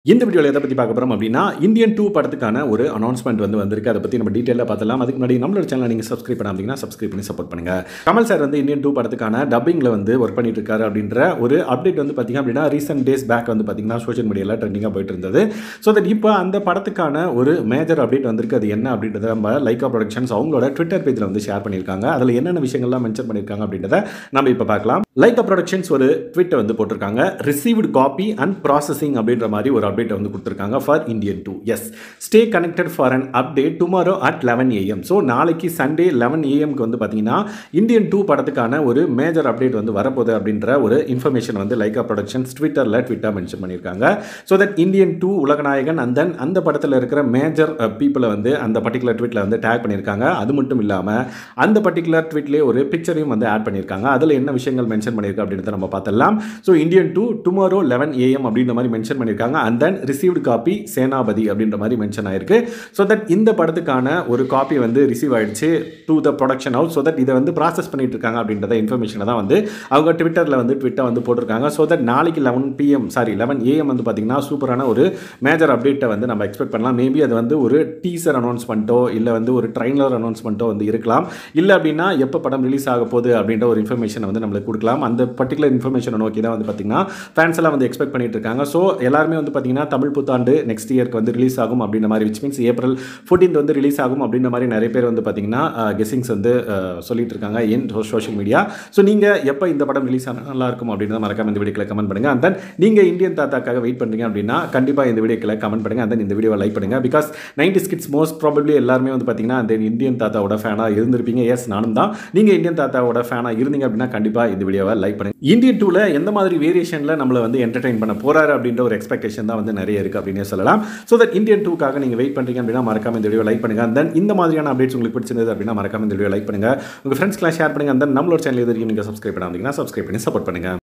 இந்த வீடியோவில் எதை பற்றி பார்க்க போகிறோம் அப்படின்னா இந்தியன் டூ படத்துக்கான ஒரு அனௌன்ஸ்மெண்ட் வந்து வந்திருக்கு அதை பற்றி நம்ம டீட்டெயிலாக பார்த்தலாம் அதுக்கு முன்னாடி நம்மளோட சேனலை நீங்கள் சப்ஸ்கிரைப் பண்ணாமீங்கன்னா சப்ஸ்கிரைப் பண்ணி சப்போர்ட் பண்ணுங்க கமல் சார் வந்து இந்தியன் டூ படத்துக்கான டப்பிங்கில் வந்து ஒர்க் பண்ணிட்டு இருக்காரு அப்படின்ற ஒரு அப்டேட் வந்து பார்த்தீங்க அப்படின்னா ரீசெண்ட் டேஸ் பேக் வந்து பார்த்தீங்கன்னா சோஷியல் மீடியாவில் ட்ரெண்டிங்காக போயிட்டு இருந்தது ஸோ தட் இப்போ அந்த படத்துக்கான ஒரு மேஜர் அப்டேட் வந்திருக்கு அது என்ன அப்படின்றத நம்ம லைக்கா ப்ரொடக்ஷன்ஸ் அவங்களோட ட்விட்டர் பேஜில் வந்து ஷேர் பண்ணியிருக்காங்க அதில் என்னென்ன விஷயங்கள்லாம் மென்ஷன் பண்ணியிருக்காங்க அப்படின்றத நம்ம இப்போ பார்க்கலாம் லைக்கா ப்ரொடக்ஷன்ஸ் ஒரு ட்விட்டை வந்து போட்டிருக்காங்க ரிசீவ்டு காப்பி அண்ட் ப்ராசஸிங் அப்படின்ற மாதிரி ஒரு அப்டேட் வந்து கொடுத்துருக்காங்க for Indian two yes stay connected for an update tomorrow at eleven AM so நாளைக்கு சண்டே லெவன் ஏஎம்க்கு வந்து பார்த்தீங்கன்னா இந்தியன் டூ படத்துக்கான ஒரு மேஜர் அப்டேட் வந்து வரப்போகுது அப்படின்ற ஒரு இன்ஃபர்மேஷன் வந்து லைக்கா ப்ரொடக்ஷன்ஸ் ட்விட்டரில் ட்விட்டாக மென்ஷன் பண்ணியிருக்காங்க ஸோ தட் இந்தியன் டூ உலகநாயகன் அண்ட் தென் அந்த படத்தில் இருக்கிற மேஜர் பீப்புளை வந்து அந்த பர்டிகுலர் ட்வீட்டில் வந்து டேக் பண்ணியிருக்காங்க அது மட்டும் இல்லாமல் அந்த பர்டிகுலர் ட்வீட்லேயே ஒரு பிக்சரையும் வந்து ஆட் பண்ணியிருக்காங்க அதில் என்ன விஷயங்கள் மென்ஷன் பண்ணியிருக்கு அப்படின்றத நம்ம பார்த்துடலாம் so Indian two tomorrow eleven AM அப்படின்ற மாதிரி மென்ஷன் பண்ணியிருக்காங்க and then received copy Senapathy அப்படின்ற மாதிரி மென்ஷன் ஆயிருக்கு ஸோ தட் இந்த படத்துக்கான ஒரு காப்பி வந்து ரிசீவ் ஆயிடுச்சு to the production house so that இதை வந்து ப்ராசஸ் பண்ணிட்டு இருக்காங்க அப்படின்றத இன்ஃபர்மேஷனை தான் வந்து அவங்க ட்விட்டரில் வந்து ட்விட்டர் வந்து போட்டிருக்காங்க ஸோ தட் நாளைக்கு eleven PM sorry eleven AM வந்து பார்த்தீங்கன்னா சூப்பரான ஒரு மேஜர் அப்டேட்டை வந்து நம்ம எக்ஸ்பெக்ட் பண்ணலாம் மேபி அது வந்து ஒரு டீசர் அனௌன்ஸ்மெண்ட்டோ இல்லை வந்து ஒரு ட்ரைலர் அனௌன்ஸ்மெண்ட்டோ வந்து இருக்கலாம் இல்லை அப்படின்னா எப்போ படம் ரிலீஸ் ஆக போகுது அப்படின்ற ஒரு இன்ஃபர்மேஷன் வந்து நம்மளுக்கு கொடுக்கலாம் அந்த பர்டிகுலர் இன்ஃபர்மேஷனை நோக்கி தான் வந்து பார்த்தீங்கன்னா ஃபேன்ஸ் எல்லாம் வந்து எக்ஸ்பெக்ட் பண்ணிட்டு இருக்காங்க ஸோ எல்லாருமே வந்து பார்த்தீங்கன்னா தமிழ் புத்தாண்டு நெக்ஸ்ட் இயர்க்கு வந்து ரிலீஸ் ஆகும் அப்படின்ற மாதிரி விச் மீன்ஸ் ஏப்ரல் ஃபோர்டீன்த் வந்து ரிலீஸ் ஆகும் அப்படின்ற மாதிரி நிறைய பேர் வந்து பார்த்தீங்கன்னா கெஸிங்ஸ் வந்து அஹ், சொல்லிட்டு இருக்காங்க இன் சோஷியல் மீடியா ஸோ நீங்கள் எப்போ இந்த படம் ரிலீஸ் ஆனால் நல்லா இருக்கும் அப்படின்றத மறக்காம இந்த வீடியோக்கில் கமெண்ட் பண்ணுங்க அண்ட் தென் நீங்கள் இந்தியன் தாத்தாக்காக வெயிட் பண்ணுறீங்க அப்படின்னா கண்டிப்பாக இந்த வீடியோக்கில் கமெண்ட் பண்ணுங்க அண்ட் தென் இந்த வீடியோவை லைக் பண்ணுங்க because nineties kids most probably எல்லாருமே வந்து பார்த்தீங்கன்னா அந்த இந்தியன் தாத்தாவோட ஃபேனாக இருந்திருப்பீங்க எஸ் நானும் தான் நீங்கள் இந்தியன் தாத்தாவோட ஃபேனாக இருந்தீங்க அப்படின்னா கண்டிப்பாக இந்த வீடியோவை லைக் பண்ணுங்க இந்தியன் டூவில் எந்த மாதிரி வேரியேஷனில் நம்மளை வந்து என்டர்டைன் பண்ண போறாரு அப்படின்ற ஒரு எக்ஸ்பெக்டேஷன் தான் வந்து நிறைய இருக்குது அப்படின்னே சொல்லலாம் ஸோ தட் இந்தியன் டூக்காக நீங்கள் வெயிட் பண்ணுறீங்க அப்படின்னா மறக்காம இந்த வீடியோ லைக் பண்ணுங்க தென் இந்த மாதிரியான அப்டேட்ஸ் உங்களுக்கு பிடிச்சிருந்தது அப்படின்னா மறக்காம இந்த வீடியோ லைக் பண்ணுங்க உங்கள் ஃப்ரெண்ட்ஸ்க்குலாம் ஷேர் பண்ணுங்க தென் நம்மளோட சேனல் எது வரைக்கும் நீங்கள் சப்ஸ்கிரைப் பண்ணாதீங்கன்னா சப்ஸ்கிரைப் பண்ணி சப்போர்ட் பண்ணுங்க